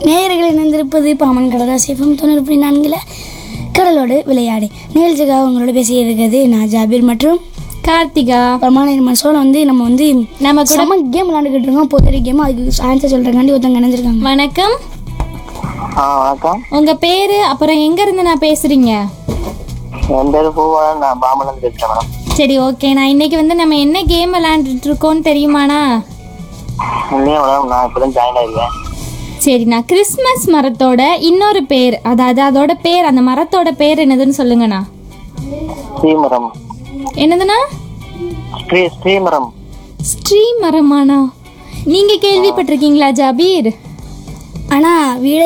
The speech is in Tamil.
நேயர்கள் இணைந்திருப்பது பாமன் கடலா சேஃபம் தொண்ணூறு புள்ளி நான்கில் கடலோடு விளையாடு நிகழ்ச்சிக்காக உங்களோட பேசிய இருக்கிறது நான் ஜாபீர் மற்றும் கார்த்திகா பிரமாண மனசோல வந்து நம்ம வந்து நம்ம கூட நம்ம கேம் விளையாண்டுக்கிட்டு இருக்கோம் பொதுரி கேம் அதுக்கு ஆன்சர் சொல்கிறக்காண்டி ஒருத்தவங்க இணைஞ்சிருக்காங்க வணக்கம் ஆ வணக்கம் உங்க பேரு அப்புறம் எங்க இருந்து நான் பேசுறீங்க என் பேர் பூவாளன் நான் பாமலன் பேசுறேன் மேடம் சரி ஓகே நான் இன்னைக்கு வந்து நம்ம என்ன கேம் விளையாண்டுட்டு இருக்கோம்னு தெரியுமாண்ணா இல்லையா மேடம் நான் இப்பதான் ஜாயின் ஆயிருக்கேன் சரி நான் கிறிஸ்மஸ் மரத்தோட இன்னொரு பேர் அதாவது அதோட பேர் அந்த மரத்தோட பேர் என்னதுன்னு சொல்லுங்கண்ணா ஸ்ரீமரம் என்னதுண்ணா ஸ்ரீ ஸ்ரீமரம் ஸ்ரீ மரமாண்ணா நீங்க கேள்விப்பட்டிருக்கீங்களா ஜாபீர் ஆனால் வீடே